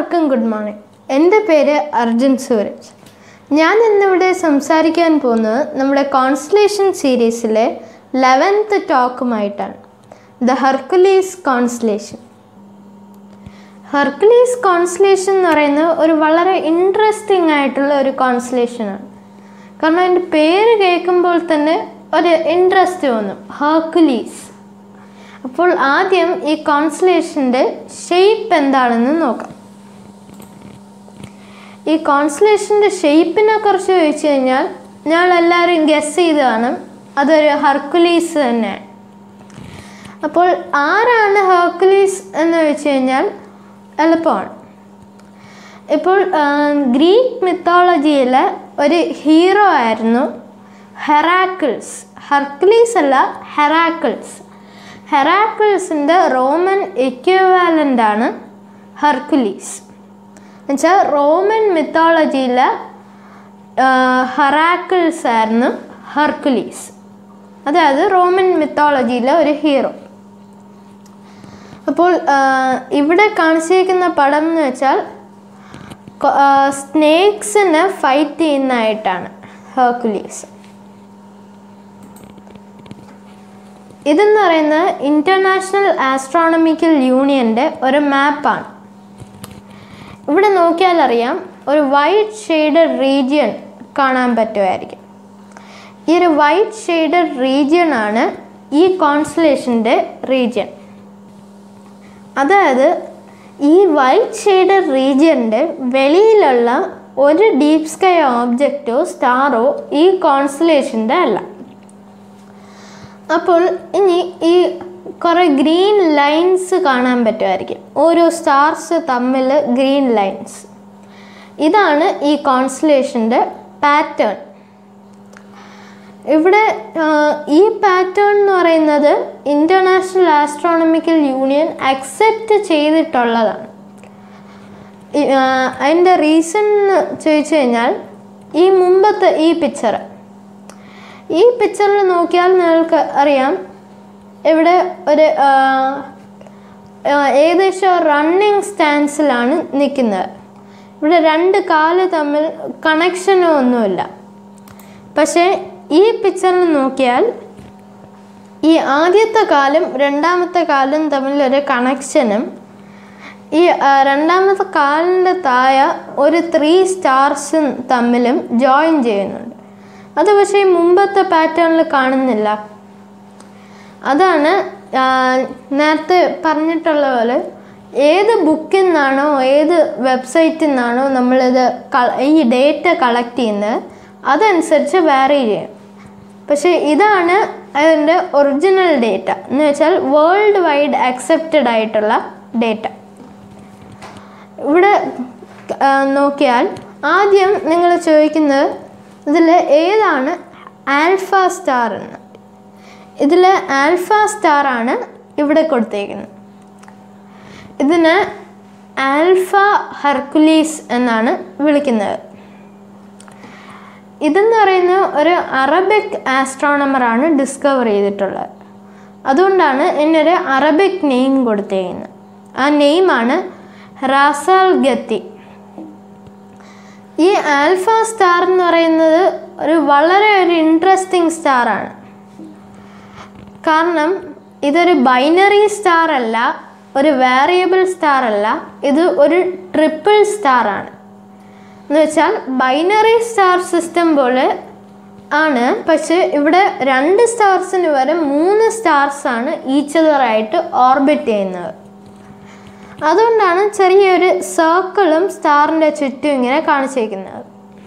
എല്ലാവർക്കും good morning എൻ്റെ പേര് അർജുൻ സൂരജ് ഞാൻ ഇന്നിവിടെ സംസാരിക്കാൻ പോകുന്നത് നമ്മുടെ കോൺസ്റ്റലേഷൻ സീരീസിലെ ലെവൻത്ത് ടോക്കുമായിട്ടാണ് the Hercules constellation Hercules constellation എന്ന് പറയുന്നത് ഒരു വളരെ ഇൻട്രസ്റ്റിംഗ് ആയിട്ടുള്ള ഒരു കോൺസ്റ്റലേഷനാണ് കാരണം അതിൻ്റെ പേര് കേൾക്കുമ്പോൾ തന്നെ ഒരു ഇൻട്രസ്റ്റ് തോന്നും ഹെർക്കുലീസ് അപ്പോൾ ആദ്യം ഈ കോൺസ്റ്റലേഷൻ്റെ ഷെയ്പ്പ് എന്താണെന്ന് നോക്കാം ഈ കോൺസ്റ്റലേഷൻ്റെ ഷെയ്പ്പിനെ കുറിച്ച് ചോദിച്ചു കഴിഞ്ഞാൽ ഞങ്ങൾ എല്ലാവരും ഗസ് ചെയ്ത് കാണും അതൊരു ഹർക്കുലീസ് തന്നെയാണ് അപ്പോൾ ആരാണ് ഹെർക്കുലീസ് എന്ന് വെച്ച് കഴിഞ്ഞാൽ എളുപ്പമാണ് ഇപ്പോൾ ഗ്രീക്ക് മിത്തോളജിയിലെ ഒരു ഹീറോ ആയിരുന്നു ഹെറാക്കിൾസ് ഹെർക്കുലീസ് അല്ല ഹെറാക്കിൾസ് ഹെറാക്കിൾസിൻ്റെ റോമൻ എക്വിവാലൻ്റ് ആണ് ഹെർക്കുലീസ് എന്നുവെച്ചാൽ റോമൻ മിത്തോളജിയിലെ ഹെറാക്കിൾസ് ആയിരുന്നു ഹെർക്കുലീസ് അതായത് റോമൻ മിത്തോളജിയിലെ ഒരു ഹീറോ അപ്പോൾ ഇവിടെ കാണിച്ചിരിക്കുന്ന പടം എന്ന് വെച്ചാൽ സ്നേക്സിനെ ഫൈറ്റ് ചെയ്യുന്നതായിട്ടാണ് ഹെർക്കുലീസ് ഇതെന്ന് പറയുന്നത് ഇൻ്റർനാഷണൽ ആസ്ട്രോണമിക്കൽ യൂണിയൻ്റെ ഒരു മാപ്പാണ് ഇവിടെ നോക്കിയാൽ അറിയാം ഒരു വൈറ്റ് ഷെയ്ഡഡ് റീജിയൻ കാണാൻ പറ്റുമായിരിക്കും ഈ ഒരു വൈറ്റ് ഷെയ്ഡഡ് റീജിയൻ ആണ് ഈ കോൺസ്റ്റലേഷൻ്റെ റീജിയൻ അതായത് ഈ വൈറ്റ് ഷെയ്ഡഡ് റീജിയൻ്റെ വെളിയിലുള്ള ഒരു ഡീപ് സ്കൈ ഓബ്ജക്റ്റോ സ്റ്റാറോ ഈ കോൺസ്റ്റലേഷൻ്റെ അല്ല അപ്പോൾ ഇനി ഈ കുറേ ഗ്രീൻ ലൈൻസ് കാണാൻ പറ്റുമായിരിക്കും ഓരോ സ്റ്റാർസ് തമ്മിൽ ഗ്രീൻ ലൈൻസ് ഇതാണ് ഈ കോൺസ്റ്റലേഷൻ്റെ പാറ്റേൺ ഇവിടെ ഈ പാറ്റേൺ എന്ന് പറയുന്നത് ഇൻ്റർനാഷണൽ ആസ്ട്രോണമിക്കൽ യൂണിയൻ അക്സെപ്റ്റ് ചെയ്തിട്ടുള്ളതാണ് അതിൻ്റെ റീസൺ എന്ന് ചോദിച്ചു കഴിഞ്ഞാൽ ഈ മുമ്പത്തെ ഈ പിക്ചർ ഈ പിക്ചറിൽ നോക്കിയാൽ നിങ്ങൾക്ക് അറിയാം ഇവിടെ ഒരു ഏകദേശം റണ്ണിങ് സ്റ്റാൻസിലാണ് നിൽക്കുന്നത് ഇവിടെ രണ്ട് കാല് തമ്മിൽ കണക്ഷനോ ഒന്നുമില്ല പക്ഷേ ഈ പിക്ചറിൽ നോക്കിയാൽ ഈ ആദ്യത്തെ കാലും രണ്ടാമത്തെ കാലും തമ്മിലൊരു കണക്ഷനും ഈ രണ്ടാമത്തെ കാലിൻ്റെ താഴെ ഒരു ത്രീ സ്റ്റാർസും തമ്മിലും ജോയിൻ ചെയ്യുന്നുണ്ട് അത് പക്ഷേ മുമ്പത്തെ പാറ്റേണിൽ കാണുന്നില്ല അതാണ് നേരത്തെ പറഞ്ഞിട്ടുള്ള പോലെ ഏത് ബുക്കിൽ നിന്നാണോ ഏത് വെബ്സൈറ്റിൽ നിന്നാണോ നമ്മളിത് ഈ ഡേറ്റ കളക്ട് ചെയ്യുന്നത് അതനുസരിച്ച് വേറി ചെയ്യും പക്ഷേ ഇതാണ് അതിൻ്റെ ഒറിജിനൽ ഡേറ്റ എന്ന് വെച്ചാൽ വേൾഡ് വൈഡ് അക്സെപ്റ്റഡ് ആയിട്ടുള്ള ഡേറ്റ ഇവിടെ നോക്കിയാൽ ആദ്യം നിങ്ങൾ ചോദിക്കുന്നത് ഇതിൽ ഏതാണ് ആൽഫ സ്റ്റാർ എന്ന് ഇതിൽ ആൽഫ സ്റ്റാർ ആണ് ഇവിടെ കൊടുത്തേക്കുന്നത് ഇതിന് ആൽഫ ഹെർക്കുലീസ് എന്നാണ് വിളിക്കുന്നത് ഇതെന്ന് പറയുന്ന ഒരു അറബിക് ആസ്ട്രോണമറാണ് ഡിസ്കവർ ചെയ്തിട്ടുള്ളത് അതുകൊണ്ടാണ് ഇതിനൊരു അറബിക് നെയിം കൊടുത്തേക്കുന്നത് ആ നെയിമാണ് റാസൽ ഗത്തി ഈ ആൽഫ സ്റ്റാർ എന്ന് പറയുന്നത് ഒരു വളരെ ഒരു ഇൻട്രസ്റ്റിംഗ് സ്റ്റാറാണ് കാരണം ഇതൊരു ബൈനറി സ്റ്റാർ അല്ല ഒരു വേരിയബിൾ സ്റ്റാർ അല്ല ഇത് ഒരു ട്രിപ്പിൾ സ്റ്റാർ ആണ് എന്ന് വെച്ചാൽ ബൈനറി സ്റ്റാർ സിസ്റ്റം പോലെ ആണ് പക്ഷെ ഇവിടെ രണ്ട് സ്റ്റാർസിന് വരെ മൂന്ന് സ്റ്റാർസ് ആണ് ഈച്ച് അതറായിട്ട് ഓർബിറ്റ് ചെയ്യുന്നത് അതുകൊണ്ടാണ് ചെറിയൊരു സർക്കിളും സ്റ്റാറിൻ്റെ ചുറ്റും ഇങ്ങനെ കാണിച്ചേക്കുന്നത്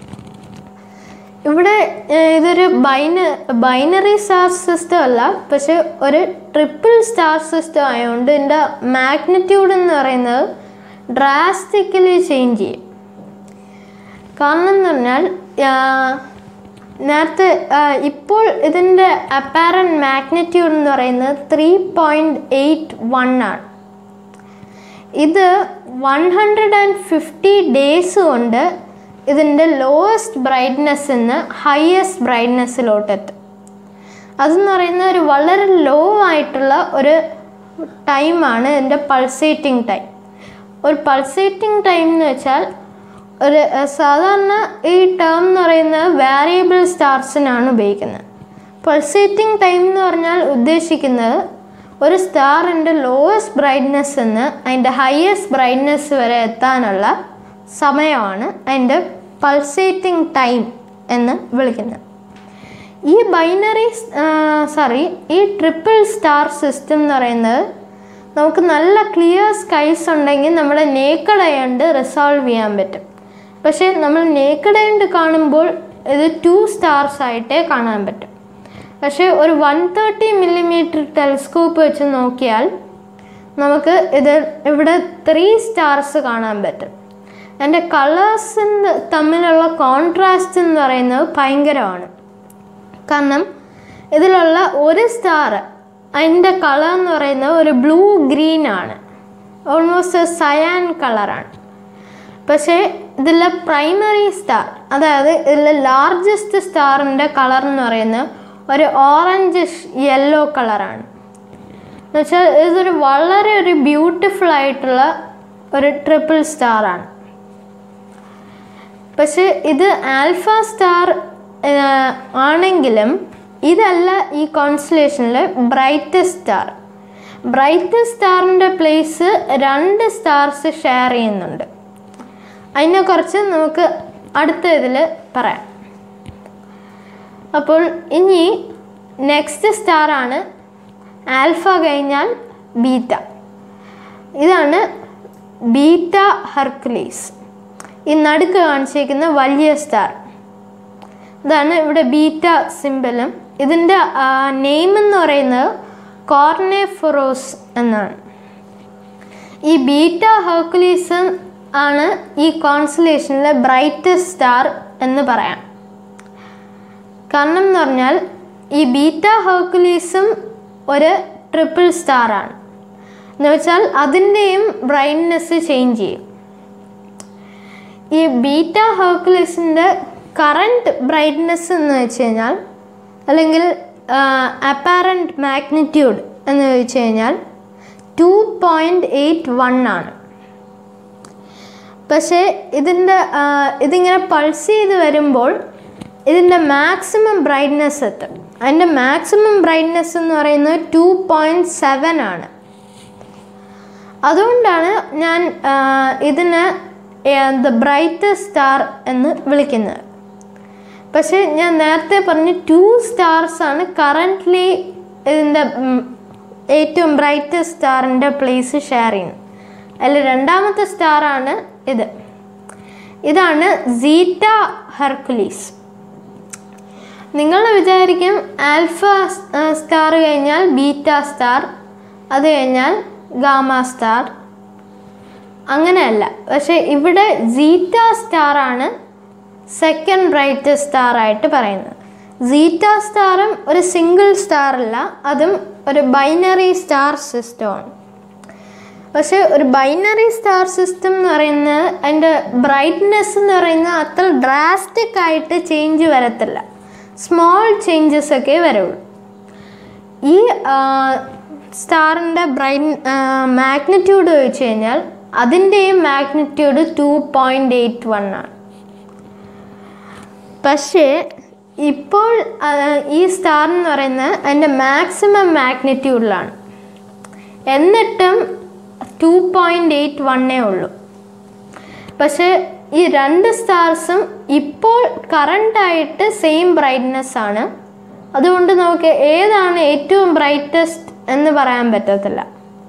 ഇവിടെ ഇതൊരു ബൈന ബൈനറി സ്റ്റാർ സിസ്റ്റം അല്ല പക്ഷെ ഒരു ട്രിപ്പിൾ സ്റ്റാർ സിസ്റ്റം ആയതുകൊണ്ട് ഇതിൻ്റെ മാഗ്നിറ്റ്യൂഡ് എന്ന് പറയുന്നത് ഡ്രാസ്റ്റിക്കലി ചേഞ്ച് ചെയ്യും കാരണം എന്ന് പറഞ്ഞാൽ നേരത്തെ ഇപ്പോൾ ഇതിൻ്റെ അപ്പാരൻ മാഗ്നിറ്റ്യൂഡ് എന്ന് പറയുന്നത് ത്രീ പോയിൻറ്റ് എയ്റ്റ് വൺ ആണ് ഇത് one hundred and fifty days കൊണ്ട് ഇതിൻ്റെ ലോവസ്റ്റ് ബ്രൈറ്റ്നെസ് നിന്ന് ഹയസ്റ്റ് ബ്രൈറ്റ്നെസ്സിലോട്ടെത്തും അതെന്ന് പറയുന്ന ഒരു വളരെ ലോ ആയിട്ടുള്ള ഒരു ടൈമാണ് ഇതിൻ്റെ പൾസേറ്റിംഗ് ടൈം ഒരു പൾസേറ്റിംഗ് ടൈം എന്ന് വെച്ചാൽ ഒരു അഹ് സാധാരണ ഈ ടേം എന്ന് പറയുന്നത് വാരിയബിൾ സ്റ്റാർസിനാണ് ഉപയോഗിക്കുന്നത് പൾസേറ്റിംഗ് ടൈം എന്ന് പറഞ്ഞാൽ ഉദ്ദേശിക്കുന്നത് ഒരു സ്റ്റാറിൻ്റെ ലോവസ്റ്റ് ബ്രൈറ്റ്നെസ് നിന്ന് അതിൻ്റെ ഹയസ്റ്റ് ബ്രൈറ്റ്നെസ് വരെ എത്താനുള്ള സമയമാണ് അതിൻ്റെ പൾസേറ്റിംഗ് ടൈം എന്ന് വിളിക്കുന്നത് ഈ ബൈനറി സോറി ഈ ട്രിപ്പിൾ സ്റ്റാർ സിസ്റ്റം എന്ന് പറയുന്നത് നമുക്ക് നല്ല ക്ലിയർ സ്കൈസ് ഉണ്ടെങ്കിൽ നമ്മുടെ നേക്കഡ് കൊണ്ട് റിസോൾവ് ചെയ്യാൻ പറ്റും പക്ഷേ നമ്മൾ നേക്കഡ് കൊണ്ട് കാണുമ്പോൾ ഇത് ടു സ്റ്റാർസ് ആയിട്ടേ കാണാൻ പറ്റും പക്ഷേ ഒരു വൺ തേർട്ടി മില്ലിമീറ്റർ ടെലിസ്കോപ്പ് വെച്ച് നോക്കിയാൽ നമുക്ക് ഇത് ഇവിടെ ത്രീ സ്റ്റാർസ് കാണാൻ പറ്റും അതിൻ്റെ കളേഴ്സിന് തമ്മിലുള്ള കോൺട്രാസ്റ്റ് എന്ന് പറയുന്നത് ഭയങ്കരമാണ് കാരണം ഇതിലുള്ള ഒരു സ്റ്റാർ അതിൻ്റെ കളർ എന്ന് പറയുന്നത് ഒരു ബ്ലൂ ഗ്രീൻ ആണ് ഓൾമോസ്റ്റ് സയാൻ കളറാണ് പക്ഷേ ഇതിലെ പ്രൈമറി സ്റ്റാർ അതായത് ഇതിലെ ലാർജസ്റ്റ് സ്റ്റാറിൻ്റെ കളർ എന്ന് പറയുന്നത് ഒരു ഓറഞ്ച് യെല്ലോ കളറാണ് എന്നുവെച്ചാൽ ഇതൊരു വളരെ ഒരു ബ്യൂട്ടിഫുൾ ആയിട്ടുള്ള ഒരു ട്രിപ്പിൾ സ്റ്റാറാണ് പക്ഷെ ഇത് ആൽഫ സ്റ്റാർ ആണെങ്കിലും ഇതല്ല ഈ കോൺസ്റ്റലേഷനിലെ ബ്രൈറ്റസ്റ്റ് സ്റ്റാർ ബ്രൈറ്റസ്റ്റ് സ്റ്റാറിൻ്റെ പ്ലേസ് രണ്ട് സ്റ്റാർസ് ഷെയർ ചെയ്യുന്നുണ്ട് അതിനെക്കുറിച്ച് നമുക്ക് അടുത്ത ഇതിൽ പറയാം അപ്പോൾ ഇനി നെക്സ്റ്റ് സ്റ്റാറാണ് ആൽഫ കഴിഞ്ഞാൽ ബീറ്റ ഇതാണ് ബീറ്റ ഹെർക്കുലീസ് ഈ നടുക്ക് കാണിച്ചിരിക്കുന്ന വലിയ സ്റ്റാർ ഇതാണ് ഇവിടെ ബീറ്റ സിമ്പലും ഇതിൻ്റെ നെയിം എന്ന് പറയുന്നത് കോർണേഫൊറോസ് എന്നാണ് ഈ ബീറ്റ ഹെർക്കുലീസ് ആണ് ഈ കോൺസ്റ്റലേഷനിലെ ബ്രൈറ്റസ്റ്റ് സ്റ്റാർ എന്ന് പറയാം കാരണം എന്ന് പറഞ്ഞാൽ ഈ ബീറ്റ ഹെർക്കുലീസും ഒരു ട്രിപ്പിൾ സ്റ്റാർ ആണ് എന്ന് വെച്ചാൽ അതിൻ്റെയും ബ്രൈറ്റ്നെസ് ചേഞ്ച് ചെയ്യും ഈ ബീറ്റ ഹെർക്കുലീസിൻ്റെ കറണ്ട് ബ്രൈറ്റ്നെസ് എന്ന് വെച്ച് കഴിഞ്ഞാൽ അല്ലെങ്കിൽ അപ്പാരൻറ്റ് മാഗ്നിറ്റ്യൂഡ് എന്ന് ചോദിച്ചു കഴിഞ്ഞാൽ ടു പോയിൻറ്റ് എയ്റ്റ് വൺ ആണ് പക്ഷേ ഇതിൻ്റെ ഇതിങ്ങനെ പൾസ് ചെയ്ത് വരുമ്പോൾ ഇതിൻ്റെ മാക്സിമം ബ്രൈറ്റ്നെസ് എത്തും അതിൻ്റെ മാക്സിമം ബ്രൈറ്റ്നെസ് എന്ന് പറയുന്നത് ടു പോയിൻറ്റ് സെവൻ ആണ് അതുകൊണ്ടാണ് ഞാൻ ആ, ഇതിനെ ദ ബ്രൈറ്റസ്റ്റ് സ്റ്റാർ എന്ന് വിളിക്കുന്നത് പക്ഷേ ഞാൻ നേരത്തെ പറഞ്ഞ ടു സ്റ്റാർസ് ആണ് കറൻ്റ്ലി ഇതിൻ്റെ ഉം, ഏറ്റവും ബ്രൈറ്റസ്റ്റ് സ്റ്റാറിൻ്റെ പ്ലേസ് ഷെയർ ചെയ്യുന്നത് അതിൽ രണ്ടാമത്തെ സ്റ്റാറാണ് ഇത് ഇതാണ് സീറ്റ ഹെർക്കുലീസ് നിങ്ങൾ വിചാരിക്കും ആൽഫ സ്റ്റാർ കഴിഞ്ഞാൽ ബീറ്റ സ്റ്റാർ അത് കഴിഞ്ഞാൽ ഗാമ സ്റ്റാർ അങ്ങനെയല്ല പക്ഷേ ഇവിടെ സീറ്റ സ്റ്റാർ ആണ് സെക്കൻഡ് ബ്രൈറ്റസ്റ്റ് സ്റ്റാർ ആയിട്ട് പറയുന്നത് സീറ്റ സ്റ്റാറും ഒരു സിംഗിൾ സ്റ്റാർ അല്ല അതും ഒരു ബൈനറി സ്റ്റാർ സിസ്റ്റമാണ് പക്ഷേ ഒരു ബൈനറി സ്റ്റാർ സിസ്റ്റം എന്ന് പറയുന്നത് അതിൻ്റെ ബ്രൈറ്റ്നെസ് എന്ന് പറയുന്നത് അത്ര ഡ്രാസ്റ്റിക് ആയിട്ട് ചേഞ്ച് വരത്തില്ല സ്മോൾ ചേഞ്ചസ് ഒക്കെ വരുള്ളൂ ഈ സ്റ്റാറിൻ്റെ ബ്രൈറ്റ് മാഗ്നിറ്റ്യൂഡ് ചോദിച്ചു കഴിഞ്ഞാൽ അതിൻ്റെയും magnitude two point eight one ആണ് പക്ഷേ ഇപ്പോൾ ആ, ഈ സ്റ്റാർ എന്ന് പറയുന്നത് അതിൻ്റെ മാക്സിമം മാഗ്നിറ്റ്യൂഡിലാണ് എന്നിട്ടും ടു പോയിൻ്റ് എയ്റ്റ് വണ്ണേ ഉള്ളൂ പക്ഷേ ഈ രണ്ട് സ്റ്റാർസും ഇപ്പോൾ കറണ്ടായിട്ട് സെയിം ബ്രൈറ്റ്നെസ് ആണ് അതുകൊണ്ട് നമുക്ക് ഏതാണ് ഏറ്റവും ബ്രൈറ്റസ്റ്റ് എന്ന് പറയാൻ പറ്റത്തില്ല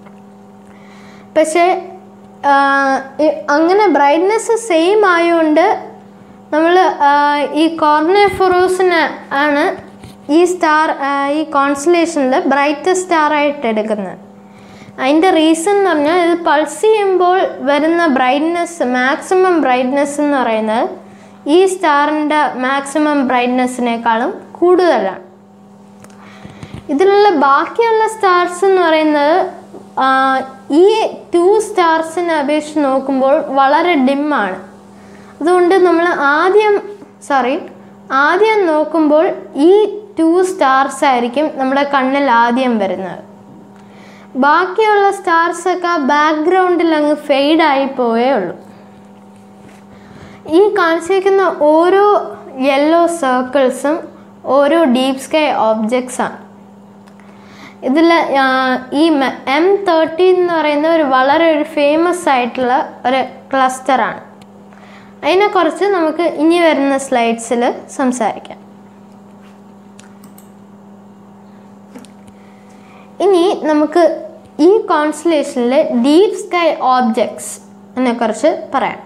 പക്ഷേ ആ, ഈ- അങ്ങനെ ബ്രൈറ്റ്നെസ് സെയിം ആയതുകൊണ്ട് നമ്മൾ ഈ കോർണേഫൊറോസിന് ആണ് ഈ സ്റ്റാർ ഈ കോൺസ്റ്റലേഷനിൽ ബ്രൈറ്റസ്റ്റ് സ്റ്റാർ ആയിട്ട് എടുക്കുന്നത് അതിൻ്റെ റീസൺ എന്ന് പറഞ്ഞാൽ ഇത് പൾസ് ചെയ്യുമ്പോൾ വരുന്ന ബ്രൈറ്റ്നെസ് മാക്സിമം ബ്രൈറ്റ്നെസ് എന്ന് പറയുന്നത് ഈ സ്റ്റാറിൻ്റെ മാക്സിമം ബ്രൈറ്റ്നെസ്സിനേക്കാളും കൂടുതലാണ് ഇതിലുള്ള ബാക്കിയുള്ള സ്റ്റാർസ് എന്ന് പറയുന്നത് ആ, ഈ ടു സ്റ്റാർസിനെ അപേക്ഷിച്ച് നോക്കുമ്പോൾ വളരെ ഡിമ്മാണ് അതുകൊണ്ട് നമ്മൾ ആദ്യം സോറി ആദ്യം നോക്കുമ്പോൾ ഈ ടു സ്റ്റാർസ് ആയിരിക്കും നമ്മുടെ കണ്ണിൽ ആദ്യം വരുന്നത് ബാക്കിയുള്ള സ്റ്റാർസൊക്കെ ബാക്ക്ഗ്രൗണ്ടിൽ അങ്ങ് ഫെയ്ഡായി പോയേ ഉള്ളൂ ഈ കാണിച്ചിരിക്കുന്ന ഓരോ യെല്ലോ സർക്കിൾസും ഓരോ ഡീപ് സ്കൈ ഓബ്ജക്ട്സ് ആണ് ഇതിൽ ഈ എം തേർട്ടീൻ എന്ന് പറയുന്ന ഒരു വളരെ ഒരു ഫേമസ് ആയിട്ടുള്ള ഒരു ക്ലസ്റ്ററാണ് അതിനെക്കുറിച്ച് നമുക്ക് ഇനി വരുന്ന സ്ലൈഡ്സിൽ സംസാരിക്കാം ഇനി നമുക്ക് ഈ കോൺസ്റ്റലേഷനിലെ ഡീപ് സ്കൈ ഓബ്ജക്ട്സ് എന്നെക്കുറിച്ച് പറയാം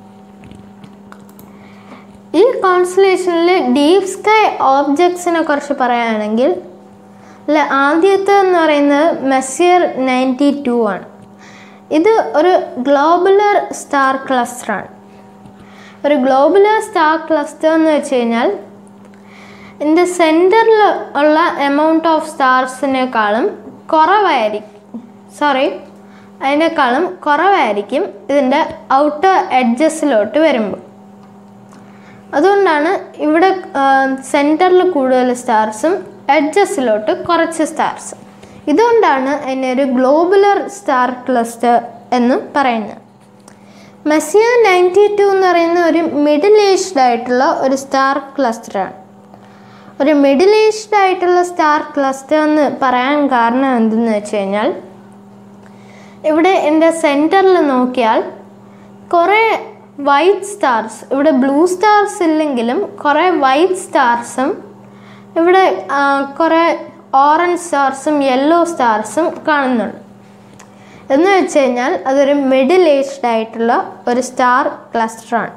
ഈ കോൺസ്റ്റലേഷനിലെ ഡീപ് സ്കൈ ഓബ്ജക്ട്സിനെ കുറിച്ച് പറയുകയാണെങ്കിൽ അല്ല ആദ്യത്തെ എന്ന് പറയുന്നത് മെസ്സിയർ നയൻറ്റി ടു ആണ് ഇത് ഒരു ഗ്ലോബുലർ സ്റ്റാർ ക്ലസ്റ്ററാണ് ഒരു ഗ്ലോബുലർ സ്റ്റാർ ക്ലസ്റ്റർ എന്ന് വെച്ച് കഴിഞ്ഞാൽ ഇതിൻ്റെ സെൻറ്ററിൽ ഉള്ള എമൗണ്ട് ഓഫ് സ്റ്റാർസിനേക്കാളും കുറവായിരിക്കും സോറി അതിനേക്കാളും കുറവായിരിക്കും ഇതിൻ്റെ ഔട്ടർ എഡ്ജസിലോട്ട് വരുമ്പോൾ അതുകൊണ്ടാണ് ഇവിടെ സെൻറ്ററിൽ കൂടുതൽ സ്റ്റാർസും എഡ്ജസിലോട്ട് കുറച്ച് സ്റ്റാർസും ഇതുകൊണ്ടാണ് അതിനെ ഒരു ഗ്ലോബുലർ സ്റ്റാർ ക്ലസ്റ്റർ എന്ന് പറയുന്നത് മെസ്സിയ നയൻറ്റി ടു എന്ന് പറയുന്ന ഒരു മിഡിൽ ഏജ്ഡ് ആയിട്ടുള്ള ഒരു സ്റ്റാർ ക്ലസ്റ്ററാണ് ഒരു മിഡിൽ ഏജ്ഡ് ആയിട്ടുള്ള സ്റ്റാർ ക്ലസ്റ്റർ എന്ന് പറയാൻ കാരണം എന്തെന്ന് വെച്ച് കഴിഞ്ഞാൽ ഇവിടെ എൻ്റെ സെൻറ്ററിൽ നോക്കിയാൽ കുറേ വൈറ്റ് സ്റ്റാർസ് ഇവിടെ ബ്ലൂ സ്റ്റാർസ് ഇല്ലെങ്കിലും കുറേ വൈറ്റ് സ്റ്റാർസും ഇവിടെ കുറേ ഓറഞ്ച് സ്റ്റാർസും യെല്ലോ സ്റ്റാർസും കാണുന്നുണ്ട് എന്ന് വെച്ച് കഴിഞ്ഞാൽ അതൊരു മിഡിൽ ഏജ്ഡ് ആയിട്ടുള്ള ഒരു സ്റ്റാർ ക്ലസ്റ്ററാണ്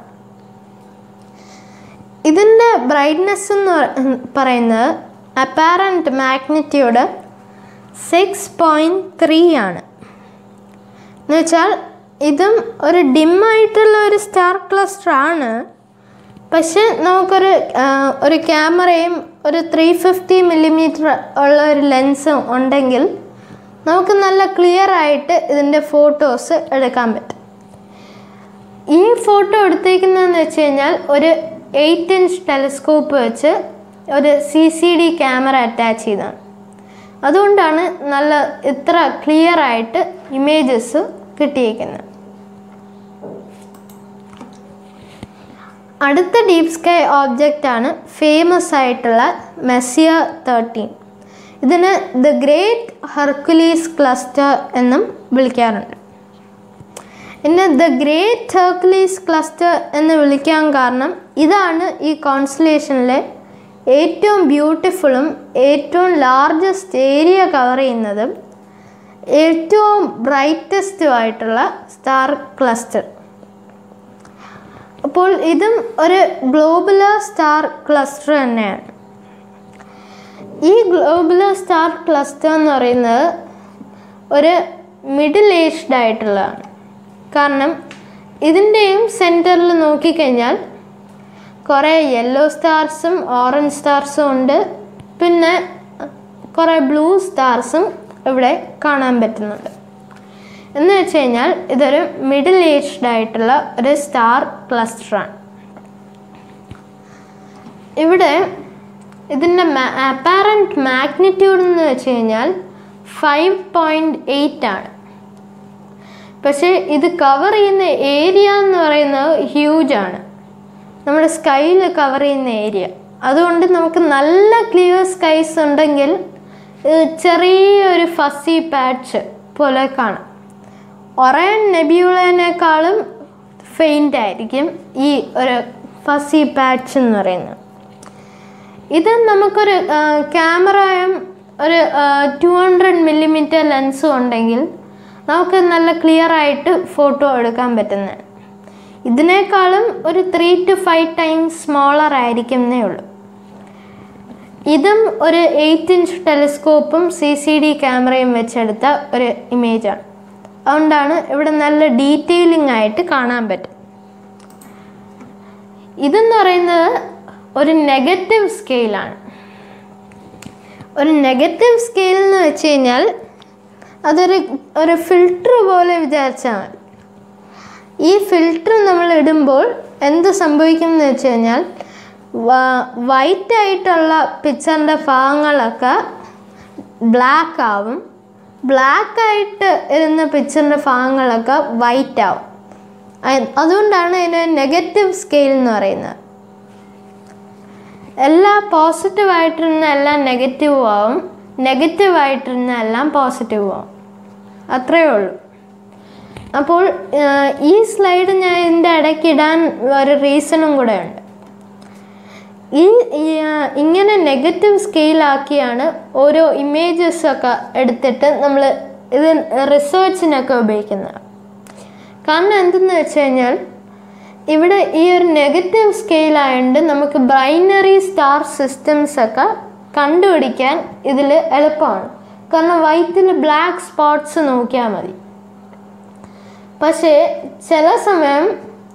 ഇതിൻ്റെ ബ്രൈറ്റ്നെസ് എന്ന് പറയുന്നത് apparent magnitude six point three ആണ് എന്ന് വെച്ചാൽ ഇതും ഒരു ഡിമ്മായിട്ടുള്ള ഒരു സ്റ്റാർ ക്ലസ്റ്റർ ആണ് പക്ഷെ നമുക്കൊരു ഒരു ക്യാമറയും ഒരു ത്രീ ഫിഫ്റ്റി മില്ലിമീറ്റർ ഉള്ള ഒരു ലെൻസും ഉണ്ടെങ്കിൽ നമുക്ക് നല്ല ക്ലിയർ ആയിട്ട് ഇതിൻ്റെ ഫോട്ടോസ് എടുക്കാൻ പറ്റും ഈ ഫോട്ടോ എടുത്തേക്കുന്നതെന്ന് വെച്ച് കഴിഞ്ഞാൽ ഒരു എയ്റ്റ് ഇഞ്ച് ടെലിസ്കോപ്പ് വെച്ച് ഒരു C C D camera attach ചെയ്തതാണ് അതുകൊണ്ടാണ് നല്ല ഇത്ര ക്ലിയർ ആയിട്ട് ഇമേജസ് കിട്ടിയേക്കുന്നത് അടുത്ത ഡീപ് സ്കൈ ഓബ്ജക്റ്റ് ആണ് ഫേമസ് ആയിട്ടുള്ള മെസ്സിയ തേർട്ടീൻ ഇതിന് ദ ഗ്രേറ്റ് ഹെർക്കുലീസ് ക്ലസ്റ്റർ എന്നും വിളിക്കാറുണ്ട് പിന്നെ ദ ഗ്രേറ്റ് ഹെർക്കുലീസ് ക്ലസ്റ്റർ എന്ന് വിളിക്കാൻ കാരണം ഇതാണ് ഈ കോൺസ്റ്റലേഷനിലെ ഏറ്റവും ബ്യൂട്ടിഫുള്ളും ഏറ്റവും ലാർജസ്റ്റ് ഏരിയ കവർ ചെയ്യുന്നതും ഏറ്റവും ബ്രൈറ്റസ്റ്റുമായിട്ടുള്ള സ്റ്റാർ ക്ലസ്റ്റർ അപ്പോൾ ഇതും ഒരു ഗ്ലോബുലർ സ്റ്റാർ ക്ലസ്റ്റർ തന്നെയാണ് ഈ ഗ്ലോബുലർ സ്റ്റാർ ക്ലസ്റ്റർ എന്ന് പറയുന്നത് ഒരു മിഡിൽ ഏജ്ഡ് ആയിട്ടുള്ളതാണ് കാരണം ഇതിൻ്റെയും സെൻറ്ററിൽ നോക്കിക്കഴിഞ്ഞാൽ കുറേ യെല്ലോ സ്റ്റാർസും ഓറഞ്ച് സ്റ്റാർസും ഉണ്ട് പിന്നെ കുറേ ബ്ലൂ സ്റ്റാർസും ഇവിടെ കാണാൻ പറ്റുന്നുണ്ട് എന്ന് വെച്ച് കഴിഞ്ഞാൽ ഇതൊരു മിഡിൽ ഏജ്ഡ് ആയിട്ടുള്ള ഒരു സ്റ്റാർ ക്ലസ്റ്ററാണ് ഇവിടെ ഇതിൻ്റെ അപ്പാരൻറ്റ് മാഗ്നിറ്റ്യൂഡ് എന്ന് വെച്ച് കഴിഞ്ഞാൽ ഫൈവ് പോയിൻറ്റ് എയ്റ്റ് ആണ് പക്ഷേ ഇത് കവർ ചെയ്യുന്ന ഏരിയ എന്ന് പറയുന്നത് ഹ്യൂജ് ആണ് നമ്മുടെ സ്കൈയിൽ കവർ ചെയ്യുന്ന ഏരിയ അതുകൊണ്ട് നമുക്ക് നല്ല ക്ലിയർ സ്കൈസ് ഉണ്ടെങ്കിൽ ചെറിയൊരു ഫസി പാച്ച് പോലെ കാണാം ഒറയൻ നെബ്യൂളേനേക്കാളും ഫെയിൻ്റ് ആയിരിക്കും ഈ ഒരു ഫസി പാച്ച് എന്ന് പറയുന്നത് ഇത് നമുക്കൊരു ക്യാമറയും ഒരു ടു ഹൺഡ്രഡ് മില്ലിമീറ്റർ ലെൻസും ഉണ്ടെങ്കിൽ നമുക്ക് നല്ല ക്ലിയർ ആയിട്ട് ഫോട്ടോ എടുക്കാൻ പറ്റുന്നതാണ് ഇതിനേക്കാളും ഒരു three to five times smaller ആയിരിക്കും എന്നേ ഉള്ളൂ ഇതും ഒരു എയ്റ്റ് ഇഞ്ച് ടെലിസ്കോപ്പും സി സി ഡി ക്യാമറയും വെച്ചെടുത്ത ഒരു ഇമേജാണ് അതുകൊണ്ടാണ് ഇവിടെ നല്ല ഡീറ്റെയിലിംഗ് ആയിട്ട് കാണാൻ പറ്റും ഇതെന്ന് പറയുന്നത് ഒരു നെഗറ്റീവ് സ്കെയിലാണ് ഒരു നെഗറ്റീവ് സ്കെയിൽ എന്ന് വെച്ച് കഴിഞ്ഞാൽ അതൊരു ഒരു ഫിൽട്ടർ പോലെ വിചാരിച്ചാൽ മതി ഈ ഫിൽട്ടർ നമ്മൾ ഇടുമ്പോൾ എന്ത് സംഭവിക്കും എന്ന് വെച്ച് കഴിഞ്ഞാൽ വൈറ്റ് ആയിട്ടുള്ള പിക്ചറിൻ്റെ ഭാഗങ്ങളൊക്കെ ബ്ലാക്ക് ആവും ബ്ലാക്ക് ആയിട്ട് ഇരുന്ന പിക്ചറിൻ്റെ ഭാഗങ്ങളൊക്കെ വൈറ്റ് ആവും അയ- അതുകൊണ്ടാണ് ഇതിന് നെഗറ്റീവ് സ്കെയിൽ എന്ന് പറയുന്നത് എല്ലാ പോസിറ്റീവ് ആയിട്ടിരുന്ന എല്ലാം നെഗറ്റീവ് ആവും നെഗറ്റീവ് ആയിട്ടിരുന്ന എല്ലാം പോസിറ്റീവ് ആവും അത്രയേ ഉള്ളൂ അപ്പോൾ ആഹ്, ഈ സ്ലൈഡ് ഞാൻ ഇതിൻ്റെ ഇടയ്ക്ക് ഇടാൻ ഒരു റീസണും കൂടെ ഉണ്ട് ഈ ഈ, ആഹ്, ഇങ്ങനെ നെഗറ്റീവ് സ്കെയിലാക്കിയാണ് ഓരോ ഇമേജസ് ഒക്കെ എടുത്തിട്ട് നമ്മൾ ഇത് റിസർച്ചിനൊക്കെ ഉപയോഗിക്കുന്നത് കാരണം എന്തെന്ന് വെച്ച് കഴിഞ്ഞാൽ ഇവിടെ ഈ ഒരു നെഗറ്റീവ് സ്കെയിൽ ആയതുകൊണ്ട് നമുക്ക് ബൈനറി സ്റ്റാർ സിസ്റ്റംസ് ഒക്കെ കണ്ടുപിടിക്കാൻ ഇതിൽ എളുപ്പമാണ് കാരണം വൈറ്റിൽ ബ്ലാക്ക് സ്പോട്ട്സ് നോക്കിയാൽ മതി പക്ഷേ ചില സമയം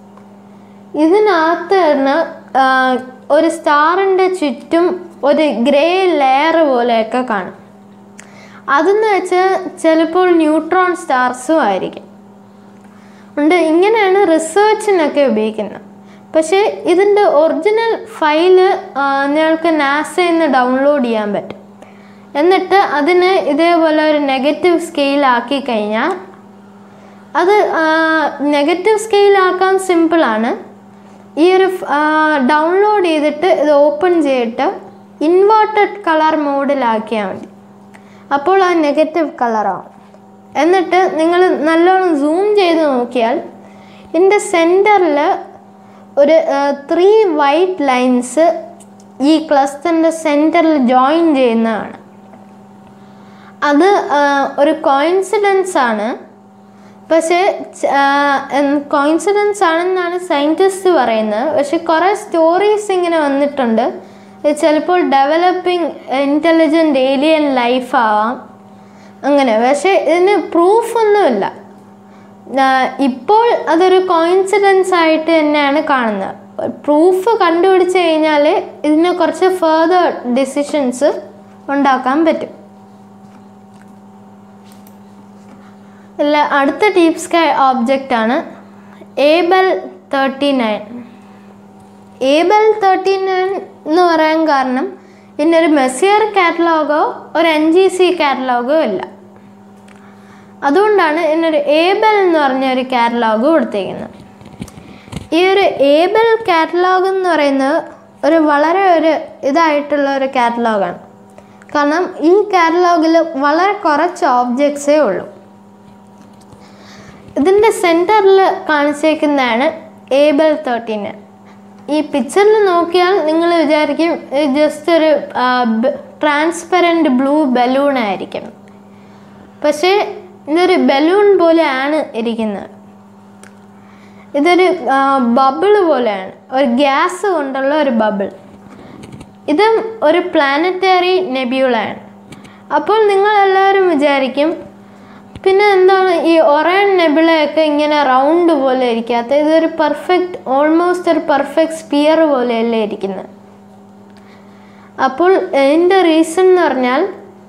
ഇതിനകത്ത് തന്നെ ആ, ഒരു സ്റ്റാറിൻ്റെ ചുറ്റും ഒരു ഗ്രേ ലെയർ പോലെയൊക്കെ കാണും അതെന്ന് വെച്ചാൽ ചിലപ്പോൾ ന്യൂട്രോൺ സ്റ്റാർസും ആയിരിക്കും ഉണ്ട് ഇങ്ങനെയാണ് റിസർച്ചിനൊക്കെ ഉപയോഗിക്കുന്നത് പക്ഷേ ഇതിൻ്റെ ഒറിജിനൽ ഫയല് നിങ്ങൾക്ക് നാസയിൽ നിന്ന് ഡൗൺലോഡ് ചെയ്യാൻ പറ്റും എന്നിട്ട് അതിന് ഇതേപോലെ ഒരു നെഗറ്റീവ് സ്കെയിലാക്കി കഴിഞ്ഞാൽ അത് നെഗറ്റീവ് സ്കെയിലാക്കാൻ സിമ്പിളാണ് ഈ ഒരു ഡൗൺലോഡ് ചെയ്തിട്ട് ഇത് ഓപ്പൺ ചെയ്തിട്ട് ഇൻവേർട്ടഡ് കളർ മോഡിലാക്കിയാൽ മതി അപ്പോൾ ആ നെഗറ്റീവ് കളറാവും എന്നിട്ട് നിങ്ങൾ നല്ലോണം സൂം ചെയ്ത് നോക്കിയാൽ ഇതിൻ്റെ സെൻറ്ററിൽ ഒരു ത്രീ വൈറ്റ് ലൈൻസ് ഈ ക്ലസ്റ്ററിൻ്റെ സെൻറ്ററിൽ ജോയിൻ ചെയ്യുന്നതാണ് അത് ആ, ഒരു കോയിൻസിഡൻസ് ആണ് പക്ഷേ കോയിൻസിഡൻസ് ആണെന്നാണ് സയൻറ്റിസ്റ്റ് പറയുന്നത് പക്ഷെ കുറേ സ്റ്റോറീസ് ഇങ്ങനെ വന്നിട്ടുണ്ട് ഇത് ചിലപ്പോൾ ഡെവലപ്പിംഗ് ഇൻ്റലിജൻറ്റ് ഏലിയൻ ലൈഫ് ആവാം അങ്ങനെ പക്ഷേ ഇതിന് പ്രൂഫൊന്നുമില്ല ഇപ്പോൾ അതൊരു കോയിൻസിഡൻസ് ആയിട്ട് തന്നെയാണ് കാണുന്നത് പ്രൂഫ് കണ്ടുപിടിച്ച് കഴിഞ്ഞാൽ ഇതിന് കുറച്ച് ഫേർദർ ഡിസിഷൻസ് ഉണ്ടാക്കാൻ പറ്റും ഇല്ല അടുത്ത ഡീപ് സ്കൈ ഓബ്ജക്റ്റ് ആണ് Abell thirty nine Abell thirty nine എന്ന് പറയാൻ കാരണം ഇതിനൊരു മെസ്സിയർ കാറ്റലോഗോ ഒരു എൻ ജി സി കാറ്റലോഗോ ഇല്ല അതുകൊണ്ടാണ് ഇതിനൊരു ഏബൽ എന്ന് പറഞ്ഞ ഒരു കാറ്റലോഗ് കൊടുത്തിരിക്കുന്നത് ഈ ഒരു ഏബൽ കാറ്റലോഗ് എന്ന് പറയുന്നത് ഒരു വളരെ ഒരു ഇതായിട്ടുള്ള ഒരു കാറ്റലോഗാണ് കാരണം ഈ കാറ്റലോഗിൽ വളരെ കുറച്ച് ഓബ്ജക്ട്സേ ഉള്ളൂ ഇതിൻ്റെ സെൻറ്ററിൽ കാണിച്ചേക്കുന്നതാണ് ഏബൽ തേർട്ടീന് ഈ പിക്ചറിൽ നോക്കിയാൽ നിങ്ങൾ വിചാരിക്കും ജസ്റ്റ് ഒരു ട്രാൻസ്പെറൻറ്റ് ബ്ലൂ ബലൂൺ ആയിരിക്കും പക്ഷേ ഇതൊരു ബലൂൺ പോലെയാണ് ഇരിക്കുന്നത് ഇതൊരു ബബിൾ പോലെയാണ് ഒരു ഗ്യാസ് കൊണ്ടുള്ള ഒരു ബബിൾ ഇതും ഒരു പ്ലാനറ്ററി നെബ്യൂളാണ് അപ്പോൾ നിങ്ങളെല്ലാവരും വിചാരിക്കും പിന്നെ എന്താണ് ഈ ഒറേൺ നെബിളയൊക്കെ ഇങ്ങനെ റൗണ്ട് പോലെ ഇരിക്കാത്ത ഇതൊരു പെർഫെക്റ്റ് ഓൾമോസ്റ്റ് ഒരു പെർഫെക്റ്റ് സ്പിയർ പോലെയല്ലേ ഇരിക്കുന്നത് അപ്പോൾ ഇതിൻ്റെ റീസൺ എന്ന് പറഞ്ഞാൽ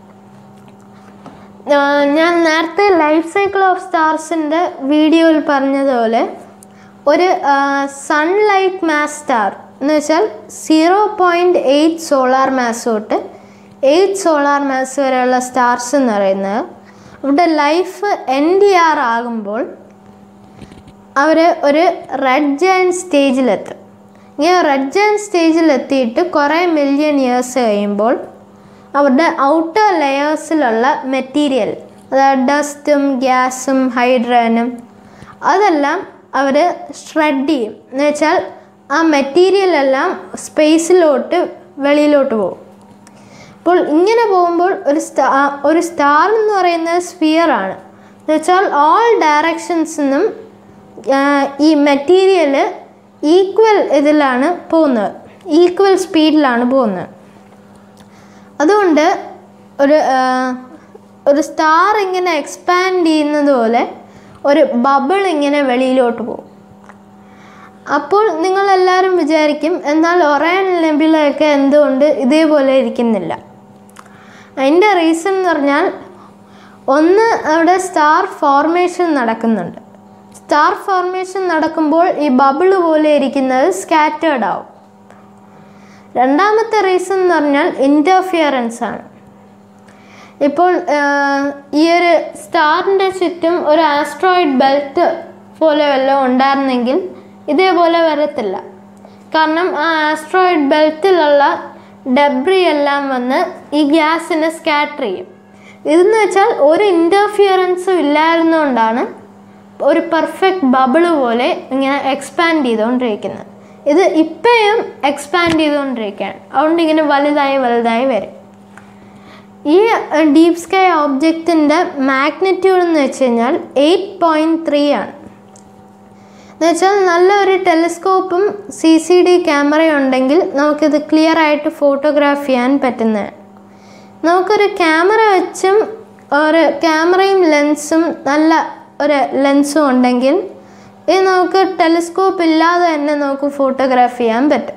ആ, ഞാൻ നേരത്തെ ലൈഫ് സൈക്കിൾ ഓഫ് സ്റ്റാർസിൻ്റെ വീഡിയോയിൽ പറഞ്ഞതുപോലെ ഒരു സൺലൈറ്റ് മാസ് സ്റ്റാർ എന്ന് വെച്ചാൽ zero point eight solar mass തൊട്ട് എയ്റ്റ് സോളാർ മാസ് വരെയുള്ള സ്റ്റാർസ് എന്ന് പറയുന്നത് അവിടെ ലൈഫ് എൻ ഡി ആർ ആകുമ്പോൾ അവർ ഒരു റെഡ് ജയൻ സ്റ്റേജിലെത്തും ഇങ്ങനെ റെഡ് ജയൻ സ്റ്റേജിലെത്തിയിട്ട് കുറേ മില്യൺ ഇയേഴ്സ് കഴിയുമ്പോൾ അവരുടെ ഔട്ടർ ലെയേഴ്സിലുള്ള മെറ്റീരിയൽ അതായത് ഡസ്റ്റും ഗ്യാസും ഹൈഡ്രജനും അതെല്ലാം അവർ ഷ്രെഡ് ചെയ്യും എന്ന് വെച്ചാൽ ആ മെറ്റീരിയൽ എല്ലാം സ്പേസിലോട്ട് വെളിയിലോട്ട് പോകും അപ്പോൾ ഇങ്ങനെ പോകുമ്പോൾ ഒരു സ്റ്റാ ഒരു സ്റ്റാർ എന്ന് പറയുന്നത് സ്ഫിയർ ആണ് എന്ന് വെച്ചാൽ ഓൾ ഡയറക്ഷൻസിൽ നിന്നും ഈ മെറ്റീരിയൽ ഈക്വൽ ഇതിലാണ് പോകുന്നത് ഈക്വൽ സ്പീഡിലാണ് പോകുന്നത് അതുകൊണ്ട് ഒരു ആ, ഒരു സ്റ്റാർ ഇങ്ങനെ എക്സ്പാൻഡ് ചെയ്യുന്നത് പോലെ ഒരു ബബിൾ ഇങ്ങനെ വെളിയിലോട്ട് പോകും അപ്പോൾ നിങ്ങളെല്ലാവരും വിചാരിക്കും എന്നാൽ ഒറേൺ നെബിളയൊക്കെ എന്തുകൊണ്ട് ഇതേപോലെ ഇരിക്കുന്നില്ല അതിൻ്റെ റീസൺ എന്ന് പറഞ്ഞാൽ ഒന്ന് അവിടെ സ്റ്റാർ ഫോർമേഷൻ നടക്കുന്നുണ്ട് സ്റ്റാർ ഫോർമേഷൻ നടക്കുമ്പോൾ ഈ ബബിൾ പോലെ ഇരിക്കുന്നത് സ്കാറ്റേർഡ് ആവും രണ്ടാമത്തെ റീസൺ എന്ന് പറഞ്ഞാൽ ഇൻ്റർഫിയറൻസ് ആണ് ഇപ്പോൾ ആഹ്, ഈ ഒരു സ്റ്റാറിൻ്റെ ചുറ്റും ഒരു ആസ്ട്രോയിഡ് ബെൽറ്റ് പോലെ വല്ലതും ഉണ്ടായിരുന്നെങ്കിൽ ഇതേപോലെ വരത്തില്ല കാരണം ആ ആസ്ട്രോയിഡ് ബെൽറ്റിലുള്ള ഡെബ്രി എല്ലാം വന്ന് ഈ ഗ്യാസിനെ സ്കാറ്റർ ചെയ്യും ഇതെന്ന് വെച്ചാൽ ഒരു ഇൻ്റർഫിയറൻസും ഇല്ലായിരുന്നുകൊണ്ടാണ് ഒരു പെർഫെക്റ്റ് ബബിള് പോലെ ഇങ്ങനെ എക്സ്പാൻഡ് ചെയ്തുകൊണ്ടിരിക്കുന്നത് ഇത് ഇപ്പോഴും എക്സ്പാൻഡ് ചെയ്തുകൊണ്ടിരിക്കുകയാണ് അതുകൊണ്ട് ഇങ്ങനെ വലുതായി വലുതായി വരും ഈ ഡീപ് സ്കൈ ഓബ്ജക്റ്റിൻ്റെ മാഗ്നിറ്റ്യൂഡ് എന്ന് വെച്ച് കഴിഞ്ഞാൽ എയ്റ്റ് പോയിൻറ്റ് ത്രീ ആണ് എന്ന് വെച്ചാൽ നല്ലൊരു ടെലിസ്കോപ്പും സി സി ഡി ക്യാമറയും ഉണ്ടെങ്കിൽ നമുക്കിത് ക്ലിയർ ആയിട്ട് ഫോട്ടോഗ്രാഫ് ചെയ്യാൻ പറ്റുന്നതാണ് നമുക്കൊരു ക്യാമറ വെച്ചും ഒരു ക്യാമറയും ലെൻസും നല്ല ഒരു ലെൻസും ഉണ്ടെങ്കിൽ ഇത് നമുക്ക് ടെലിസ്കോപ്പ് ഇല്ലാതെ തന്നെ നമുക്ക് ഫോട്ടോഗ്രാഫ് ചെയ്യാൻ പറ്റും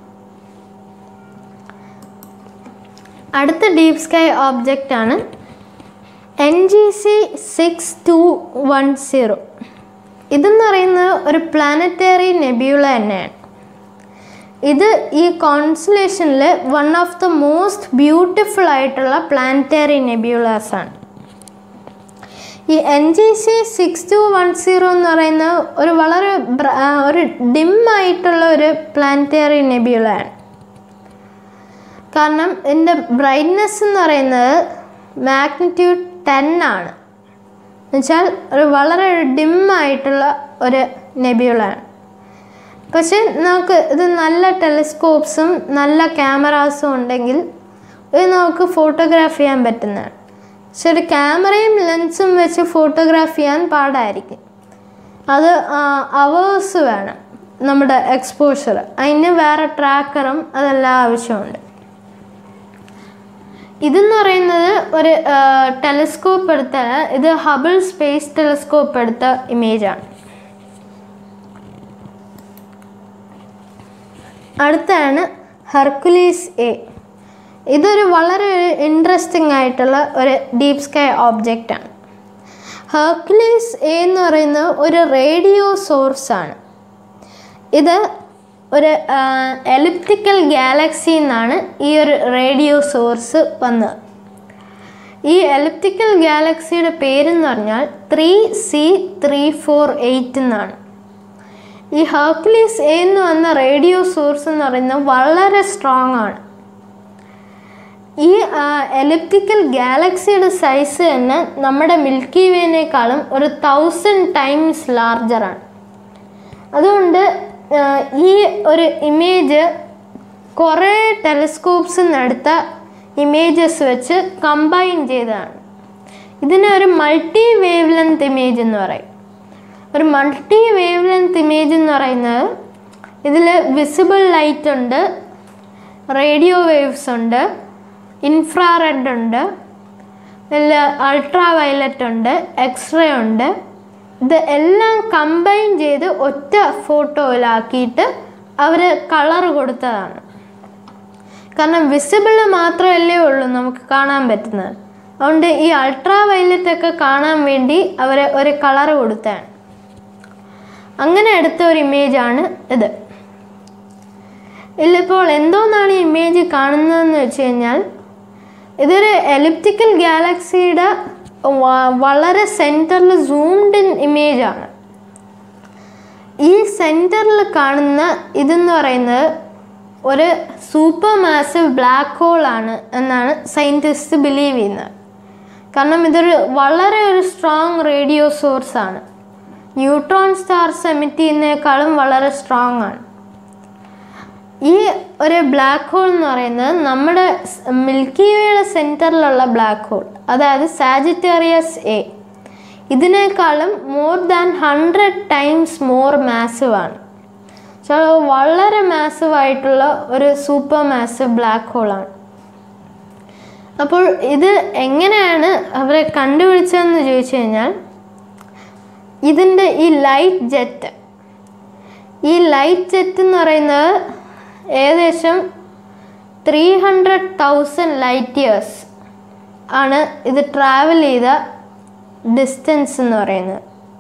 അടുത്ത ഡീപ് സ്കൈ ഓബ്ജക്റ്റ് ആണ് N G C six two one zero ഇതെന്ന് പറയുന്നത് ഒരു പ്ലാനറ്ററി നെബ്യൂള തന്നെയാണ് ഇത് ഈ കോൺസുലേഷനിൽ one of the most beautiful ആയിട്ടുള്ള പ്ലാനറ്ററി നെബ്യൂളാസ് ആണ് ഈ N G C six two one zero എന്ന് പറയുന്ന ഒരു വളരെ ബ്ര- ആ, ഒരു ഡിം ആയിട്ടുള്ള ഒരു പ്ലാനറ്ററി നെബ്യൂളയാണ് കാരണം ഇതിൻ്റെ ബ്രൈറ്റ്നെസ് എന്ന് പറയുന്നത് മാഗ്നിറ്റ്യൂഡ് ടെൻ ആണ് എന്നുവെച്ചാൽ ഒരു വളരെ ഡിം ആയിട്ടുള്ള ഒരു നെബ്യൂളാണ് പക്ഷെ നമുക്ക് ഇത് നല്ല ടെലിസ്കോപ്സും നല്ല ക്യാമറാസും ഉണ്ടെങ്കിൽ ഇത് നമുക്ക് ഫോട്ടോഗ്രാഫ് ചെയ്യാൻ പറ്റുന്നതാണ് പക്ഷെ ഒരു ക്യാമറയും ലെൻസും വെച്ച് ഫോട്ടോഗ്രാഫ് ചെയ്യാൻ പാടായിരിക്കും അത് അവേഴ്സ് വേണം നമ്മുടെ എക്സ്പോഷർ അതിന് വേറെ ട്രാക്കറും അതെല്ലാം ആവശ്യമുണ്ട് ഇതെന്ന് പറയുന്നത് ഒരു ടെലിസ്കോപ്പ് എടുത്ത ഇത് ഹബിൾ സ്പേസ് ടെലിസ്കോപ്പ് എടുത്ത ഇമേജാണ് അടുത്താണ് ഹെർക്കുലീസ് എ ഇതൊരു വളരെ ഇൻട്രസ്റ്റിംഗ് ആയിട്ടുള്ള ഒരു ഡീപ് സ്കൈ ഓബ്ജക്റ്റാണ് ഹെർക്കുലീസ് എ എന്ന് പറയുന്നത് ഒരു റേഡിയോ സോഴ്സാണ് ഇത് ഒരു എലിപ്റ്റിക്കൽ ഗാലക്സി എന്നാണ് ഈ ഒരു റേഡിയോ സോഴ്സ് വന്നത് ഈ എലിപ്റ്റിക്കൽ ഗാലക്സിയുടെ പേരെന്ന് പറഞ്ഞാൽ three C three four eight എന്നാണ് ഈ ഹെർക്കുലീസ് എ എന്ന് വന്ന റേഡിയോ സോഴ്സ് എന്ന് പറയുന്നത് വളരെ സ്ട്രോങ് ആണ് ഈ എലിപ്റ്റിക്കൽ ഗാലക്സിയുടെ സൈസ് തന്നെ നമ്മുടെ മിൽക്കി വേനേക്കാളും ഒരു തൗസൻഡ് ടൈംസ് ലാർജറാണ് അതുകൊണ്ട് ആ, ഈ ഒരു ഇമേജ് കുറേ ടെലിസ്കോപ്സ് എടുത്ത ഇമേജസ് വെച്ച് കമ്പൈൻ ചെയ്തതാണ് ഇതിനെ ഒരു മൾട്ടി വേവ് ലെങ്ത് ഇമേജ് എന്ന് പറയും ഒരു മൾട്ടി വേവ് ലെങ്ത് ഇമേജ് എന്ന് പറയുന്നത് ഇതിൽ വിസിബിൾ ലൈറ്റ് ഉണ്ട് റേഡിയോ വേവ്സ് ഉണ്ട് ഇൻഫ്രാറെഡ് ഉണ്ട് ഇതിൽ അൾട്രാ വയലറ്റ് ഉണ്ട് എക്സ്റേ ഉണ്ട് ഇത് എല്ലാം കമ്പൈൻ ചെയ്ത് ഒറ്റ ഫോട്ടോയിലാക്കിയിട്ട് അവർ കളർ കൊടുത്തതാണ് കാരണം വിസിബിൾ മാത്രമല്ലേ ഉള്ളൂ നമുക്ക് കാണാൻ പറ്റുന്നത് അതുകൊണ്ട് ഈ അൾട്രാ വയലറ്റ് ഒക്കെ കാണാൻ വേണ്ടി അവർ ഒരു കളർ കൊടുത്തതാണ് അങ്ങനെ എടുത്ത ഒരു ഇമേജാണ് ഇത് ഇതിലിപ്പോൾ എന്തോന്നാണ് ഈ ഇമേജ് കാണുന്നതെന്ന് വെച്ച് കഴിഞ്ഞാൽ ഇതൊരു എലിപ്റ്റിക്കൽ ഗാലക്സിയുടെ വ- വളരെ സെൻറ്ററിൽ സൂംഡ് ഇൻ ഇമേജാണ് ഈ സെൻറ്ററിൽ കാണുന്ന ഇതെന്ന് പറയുന്നത് ഒരു സൂപ്പർ മാസീവ് ബ്ലാക്ക് ഹോൾ ആണ് എന്നാണ് സയൻറ്റിസ്റ്റ് ബിലീവ് ചെയ്യുന്നത് കാരണം ഇതൊരു വളരെ ഒരു സ്ട്രോങ് റേഡിയോ സോഴ്സ് ആണ് ന്യൂട്രോൺ സ്റ്റാർസ് എമിറ്റ് ചെയ്യുന്നതിനേക്കാളും വളരെ സ്ട്രോങ് ആണ് ഈ ഒരു ബ്ലാക്ക് ഹോൾ എന്ന് പറയുന്നത് നമ്മുടെ മിൽക്കി വേയുടെ സെൻറ്ററിലുള്ള ബ്ലാക്ക് ഹോൾ അതായത് സാജിറ്റേറിയസ് എ ഇതിനേക്കാളും more than hundred times more massive ആണ് സോ വളരെ മാസീവ് ആയിട്ടുള്ള ഒരു സൂപ്പർ മാസീവ് ബ്ലാക്ക് ഹോളാണ് അപ്പോൾ ഇത് എങ്ങനെയാണ് അവരെ കണ്ടുപിടിച്ചതെന്ന് ചോദിച്ചു കഴിഞ്ഞാൽ ഇതിൻ്റെ ഈ ലൈറ്റ് ജെറ്റ് ഈ ലൈറ്റ് ജെറ്റ് എന്ന് പറയുന്നത് ഏകദേശം three hundred thousand light years ആണ് ഇത് ട്രാവൽ ചെയ്ത ഡിസ്റ്റൻസ് എന്ന് പറയുന്നത്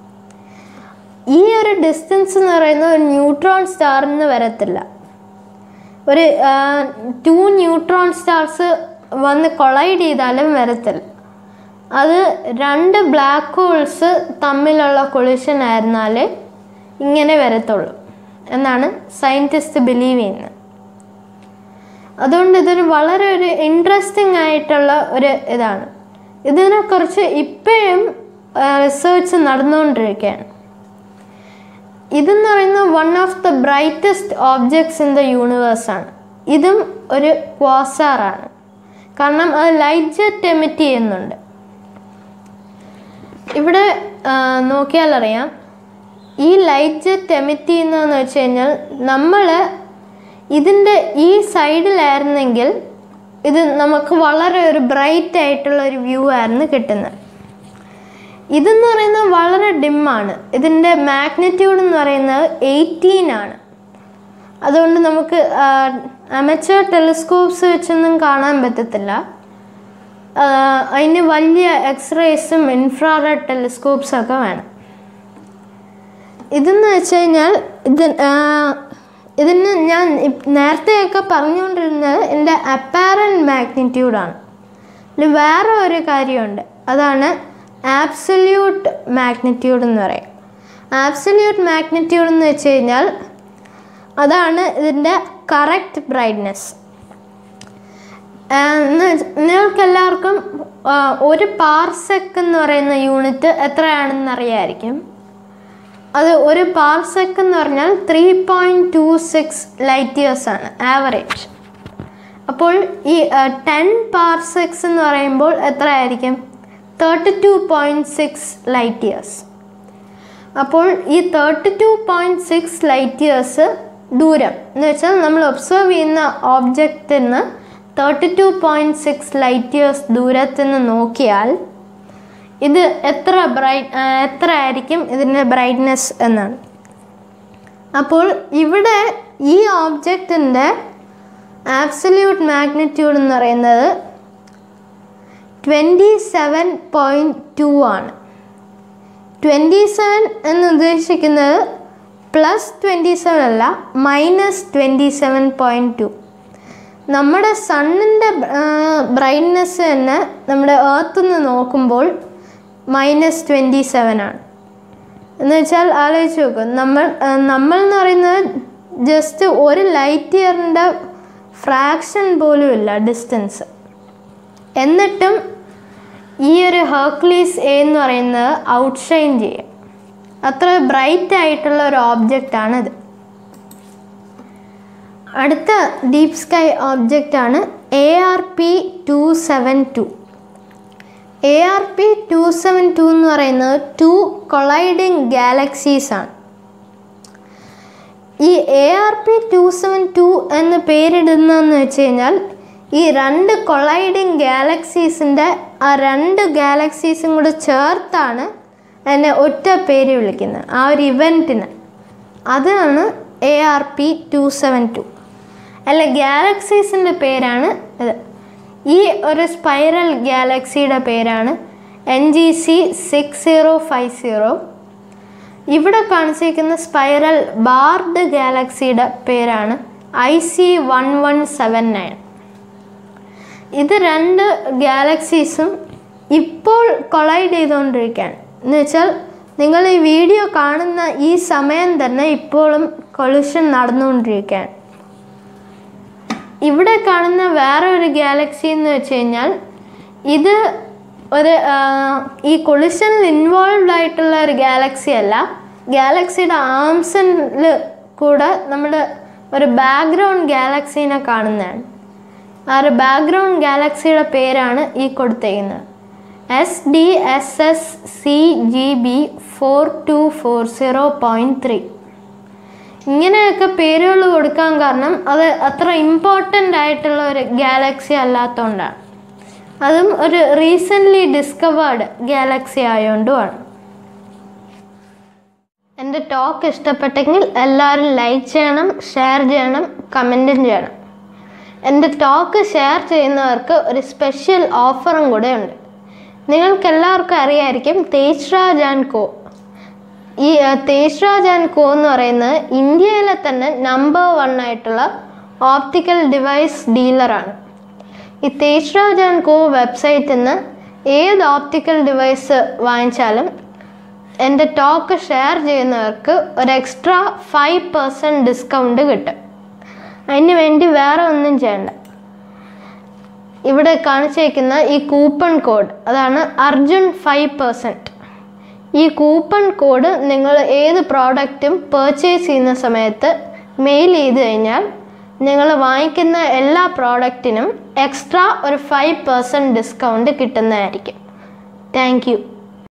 ഈ ഒരു ഡിസ്റ്റൻസ് എന്ന് പറയുന്നത് ഒരു ന്യൂട്രോൺ സ്റ്റാറിൽ നിന്ന് വരത്തില്ല ഒരു ടു ന്യൂട്രോൺ സ്റ്റാർസ് വന്ന് കൊളൈഡ് ചെയ്താലും വരത്തില്ല അത് രണ്ട് ബ്ലാക്ക് ഹോൾസ് തമ്മിലുള്ള കൊളിഷൻ ആയിരുന്നാൽ ഇങ്ങനെ വരത്തുള്ളൂ എന്നാണ് സയൻറ്റിസ്റ്റ് ബിലീവ് ചെയ്യുന്നത് അതുകൊണ്ട് ഇതൊരു വളരെ ഒരു ഇൻട്രസ്റ്റിംഗ് ആയിട്ടുള്ള ഒരു ഇതാണ് ഇതിനെക്കുറിച്ച് ഇപ്പോഴും റിസർച്ച് നടന്നുകൊണ്ടിരിക്കുകയാണ് ഇതെന്ന് പറയുന്നത് one of the brightest objects in the യൂണിവേഴ്സാണ് ഇതും ഒരു ക്വാസാറാണ് കാരണം അത് ലൈറ്റ് ജെറ്റ് എമിറ്റ് ചെയ്യുന്നുണ്ട് ഇവിടെ നോക്കിയാൽ അറിയാം ഈ ലൈറ്റ് ജെറ്റ് എമിറ്റ് ചെയ്യുന്നതെന്ന് വെച്ച് കഴിഞ്ഞാൽ നമ്മൾ ഇതിൻ്റെ ഈ സൈഡിലായിരുന്നെങ്കിൽ ഇത് നമുക്ക് വളരെ ഒരു ബ്രൈറ്റ് ആയിട്ടുള്ള ഒരു വ്യൂ ആയിരുന്നു കിട്ടുന്നത് ഇതെന്ന് പറയുന്നത് വളരെ ഡിമ്മാണ് ഇതിൻ്റെ മാഗ്നിറ്റ്യൂഡ് എന്ന് പറയുന്നത് എയ്റ്റീൻ ആണ് അതുകൊണ്ട് നമുക്ക് അമച്ചർ ടെലിസ്കോപ്സ് വെച്ചൊന്നും കാണാൻ പറ്റത്തില്ല അതിന് വലിയ എക്സ്റേസും ഇൻഫ്രാറെഡ് ടെലിസ്കോപ്സും ഒക്കെ വേണം ഇതെന്ന് വെച്ച് കഴിഞ്ഞാൽ ഇത് ഇതിന് ഞാൻ നേരത്തെയൊക്കെ പറഞ്ഞുകൊണ്ടിരുന്നത് എൻ്റെ അപ്പാരൻ മാഗ്നിറ്റ്യൂഡാണ് ഇതിൽ വേറെ ഒരു കാര്യമുണ്ട് അതാണ് ആബ്സല്യൂട്ട് മാഗ്നിറ്റ്യൂഡ് എന്ന് പറയും ആബ്സല്യൂട്ട് മാഗ്നിറ്റ്യൂഡ് എന്ന് വെച്ച് കഴിഞ്ഞാൽ അതാണ് ഇതിൻ്റെ കറക്റ്റ് ബ്രൈറ്റ്നെസ് നിങ്ങൾക്കെല്ലാവർക്കും ഒരു പാർസെക്ക് എന്ന് പറയുന്ന യൂണിറ്റ് എത്രയാണെന്ന് അറിയാമായിരിക്കും അത് ഒരു പാർസെക്ക് എന്ന് പറഞ്ഞാൽ three point two six light years ആണ് ആവറേജ് അപ്പോൾ ഈ ടെൻ പാർസെക്സ് എന്ന് പറയുമ്പോൾ എത്ര ആയിരിക്കും thirty two point six light years അപ്പോൾ ഈ thirty two point six light years ദൂരം എന്ന് വെച്ചാൽ നമ്മൾ ഒബ്സർവ് ചെയ്യുന്ന ഓബ്ജക്റ്റിൽ നിന്ന് thirty two point six light years ദൂരത്തിൽ നിന്ന് നോക്കിയാൽ ഇത് എത്ര ബ്രൈറ്റ് എത്ര ആയിരിക്കും ഇതിൻ്റെ ബ്രൈറ്റ്നെസ് എന്നാണ് അപ്പോൾ ഇവിടെ ഈ ഓബ്ജക്റ്റിൻ്റെ ആബ്സല്യൂട്ട് മാഗ്നിറ്റ്യൂഡ് എന്ന് പറയുന്നത് ട്വൻറ്റി സെവൻ പോയിൻറ്റ് ടു ആണ് ട്വൻറ്റി സെവൻ എന്ന് ഉദ്ദേശിക്കുന്നത് പ്ലസ് ട്വൻറ്റി സെവൻ അല്ല minus twenty seven point two നമ്മുടെ സണ്ണിൻ്റെ ബ്രൈറ്റ്നെസ് തന്നെ നമ്മുടെ എർത്തിൽ നിന്ന് നോക്കുമ്പോൾ മൈനസ് ട്വൻറ്റി സെവൻ ആണ് എന്ന് വെച്ചാൽ ആലോചിച്ച് നോക്കും നമ്മൾ നമ്മൾ എന്ന് പറയുന്നത് ജസ്റ്റ് ഒരു ലൈറ്റ് ഇയറിൻ്റെ ഫ്രാക്ഷൻ പോലും ഇല്ല ഡിസ്റ്റൻസ് എന്നിട്ടും ഈ ഒരു ഹെർക്ലീസ് എ എന്ന് പറയുന്നത് ഔട്ട്ഷൈൻ ചെയ്യും അത്ര ബ്രൈറ്റ് ആയിട്ടുള്ള ഒരു ഓബ്ജക്റ്റാണിത് അടുത്ത ഡീപ് സ്കൈ ഓബ്ജക്റ്റ് ആണ് A R P two seven two A R P two seven two എന്ന് പറയുന്നത് ടു കൊളൈഡിങ് ഗാലക്സീസ് ആണ് ഈ A R P two seven two എന്ന് പേരിടുന്നതെന്ന് വെച്ച് കഴിഞ്ഞാൽ ഈ രണ്ട് കൊളൈഡിങ് ഗാലക്സീസിൻ്റെ ആ രണ്ട് ഗാലക്സീസും കൂടെ ചേർത്താണ് അതിനെ ഒറ്റ പേര് വിളിക്കുന്നത് ആ ഒരു ഇവൻറ്റിന് അതാണ് A R P two seven two അല്ല ഗാലക്സീസിൻ്റെ പേരാണ് ഇത് ഈ ഒരു സ്പൈറൽ ഗാലക്സിയുടെ പേരാണ് N G C six zero five zero ഇവിടെ കാണിച്ചിരിക്കുന്ന സ്പൈറൽ ബാർഡ് ഗാലക്സിയുടെ പേരാണ് I C one one seven nine ഇത് രണ്ട് ഗാലക്സീസും ഇപ്പോൾ കൊളൈഡ് ചെയ്തുകൊണ്ടിരിക്കുകയാണ് എന്ന് വെച്ചാൽ നിങ്ങൾ ഈ വീഡിയോ കാണുന്ന ഈ സമയം തന്നെ ഇപ്പോഴും കൊളിഷൻ നടന്നുകൊണ്ടിരിക്കുകയാണ് ഇവിടെ കാണുന്ന വേറെ ഒരു ഗാലക്സി എന്ന് വെച്ച് കഴിഞ്ഞാൽ ഇത് ഒരു ഈ കൊളിഷനിൽ ഇൻവോൾവ് ആയിട്ടുള്ള ഒരു ഗാലക്സി അല്ല ഗാലക്സിയുടെ ആംസിൽ കൂടെ നമ്മുടെ ഒരു ബാക്ക്ഗ്രൗണ്ട് ഗാലക്സീനെ കാണുന്നതാണ് ആ ഒരു ബാക്ക്ഗ്രൗണ്ട് ഗാലക്സിയുടെ പേരാണ് ഈ കൊടുത്തേക്കുന്നത് S D S S C G B four two four zero point three ഇങ്ങനെയൊക്കെ പേരുകൾ കൊടുക്കാൻ കാരണം അത് അത്ര ഇമ്പോർട്ടൻ്റ് ആയിട്ടുള്ള ഒരു ഗാലക്സി അല്ലാത്തതുകൊണ്ടാണ് അതും ഒരു റീസെൻ്റ്ലി ഡിസ്കവേർഡ് ഗാലക്സി ആയതുകൊണ്ടുമാണ് എൻ്റെ ടോക്ക് ഇഷ്ടപ്പെട്ടെങ്കിൽ എല്ലാവരും ലൈക്ക് ചെയ്യണം ഷെയർ ചെയ്യണം കമൻറ്റും ചെയ്യണം എൻ്റെ ടോക്ക് ഷെയർ ചെയ്യുന്നവർക്ക് ഒരു സ്പെഷ്യൽ ഓഫറും കൂടെ ഉണ്ട് നിങ്ങൾക്ക് എല്ലാവർക്കും അറിയായിരിക്കും തേജ് രാജ് ആൻഡ് കോ ഈ തേജ് രാജ് ആൻഡ് കോ എന്ന് പറയുന്നത് ഇന്ത്യയിലെ തന്നെ നമ്പർ വൺ ആയിട്ടുള്ള ഓപ്റ്റിക്കൽ ഡിവൈസ് ഡീലറാണ് ഈ തേജ് രാജ് ആൻഡ് കോ വെബ്സൈറ്റിൽ നിന്ന് ഏത് ഓപ്റ്റിക്കൽ ഡിവൈസ് വാങ്ങിച്ചാലും എൻ്റെ ടോക്ക് ഷെയർ ചെയ്യുന്നവർക്ക് ഒരു എക്സ്ട്രാ ഫൈവ് പെർസെൻറ്റ് ഡിസ്കൗണ്ട് കിട്ടും അതിന് വേണ്ടി വേറെ ഒന്നും ചെയ്യണ്ട ഇവിടെ കാണിച്ചേക്കുന്ന ഈ കൂപ്പൺ കോഡ് അതാണ് അർജുൻ ഫൈവ് പെർസെൻറ്റ് ഈ കൂപ്പൺ കോഡ് നിങ്ങൾ ഏത് പ്രോഡക്റ്റും പർച്ചേസ് ചെയ്യുന്ന സമയത്ത് മെയിൽ ചെയ്ത് കഴിഞ്ഞാൽ നിങ്ങൾ വാങ്ങിക്കുന്ന എല്ലാ പ്രോഡക്റ്റിനും എക്സ്ട്രാ ഒരു ഫൈവ് പെർസെൻറ്റ് ഡിസ്കൗണ്ട് കിട്ടുന്നതായിരിക്കും താങ്ക് യു